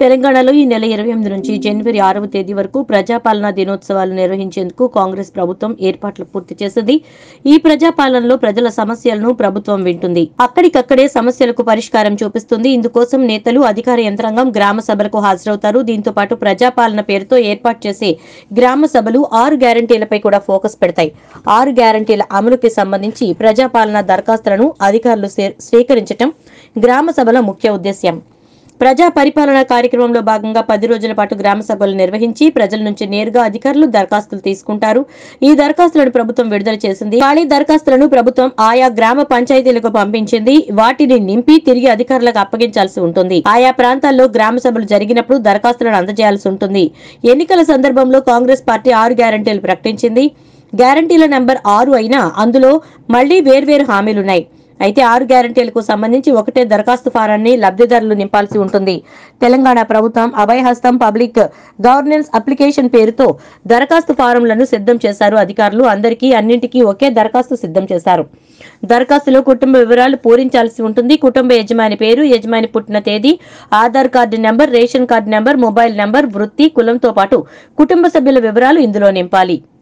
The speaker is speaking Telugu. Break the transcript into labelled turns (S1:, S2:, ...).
S1: తెలంగాణలో ఈ నెల ఇరవై ఎనిమిది నుంచి జనవరి ఆరవ తేదీ వరకు ప్రజాపాలనా దినోత్సవాలు నిర్వహించేందుకు కాంగ్రెస్ ప్రభుత్వం ఏర్పాట్లు పూర్తి చేసింది ఈ ప్రజాపాలనలో ప్రజల సమస్యలను ప్రభుత్వం వింటుంది అక్కడికక్కడే సమస్యలకు పరిష్కారం చూపిస్తుంది ఇందుకోసం నేతలు అధికార యంత్రాంగం గ్రామ సభలకు హాజరవుతారు దీంతో పాటు ప్రజాపాలన పేరుతో ఏర్పాటు చేసే గ్రామ సభలు ఆరు గ్యారంటీలపై కూడా ఫోకస్ పెడతాయి ఆరు గ్యారంటీల అమలుకి సంబంధించి ప్రజాపాలన దరఖాస్తులను అధికారులు స్వీ- స్వీకరించటం గ్రామ సభల ముఖ్య ఉద్దేశ్యం ప్రజా పరిపాలన కార్యక్రమంలో భాగంగా పది రోజుల పాటు గ్రామ సభలు నిర్వహించి ప్రజల నుంచి నేరుగా అధికారులు దరఖాస్తులు తీసుకుంటారు ఈ దరఖాస్తులను ప్రభుత్వం విడుదల చేసింది ఖాళీ దరఖాస్తులను ప్రభుత్వం ఆయా గ్రామ పంచాయతీలకు పంపించింది వాటిని నింపి తిరిగి అధికారులకు అప్పగించాల్సి ఉంటుంది ఆయా ప్రాంతాల్లో గ్రామ సభలు జరిగినప్పుడు దరఖాస్తులను అందజేయాల్సి ఉంటుంది ఎన్నికల సందర్భంలో కాంగ్రెస్ పార్టీ ఆరు గ్యారంటీలు ప్రకటించింది గ్యారంటీల నెంబర్ ఆరు అయినా అందులో మళ్లీ వేర్వేరు హామీలున్నాయి అయితే ఆరు గ్యారంటీలకు సంబంధించి ఒకటే దరఖాస్తు ఫారాన్ని లబ్ధిదారులు నింపాల్సి ఉంటుంది తెలంగాణ ప్రభుత్వం అభయహస్తం పబ్లిక్ గవర్నెన్స్ అప్లికేషన్ పేరుతో దరఖాస్తు ఫారంలను సిద్ధం చేశారు అధికారులు అందరికీ అన్నింటికీ ఒకే దరఖాస్తు సిద్ధం చేశారు దరఖాస్తులో కుటుంబ వివరాలు పూరించాల్సి ఉంటుంది కుటుంబ యజమాని పేరు యజమాని పుట్టిన తేదీ Aadhaar card number ration card number mobile number వృత్తి కులంతో పాటు కుటుంబ సభ్యుల వివరాలు ఇందులో నింపాలి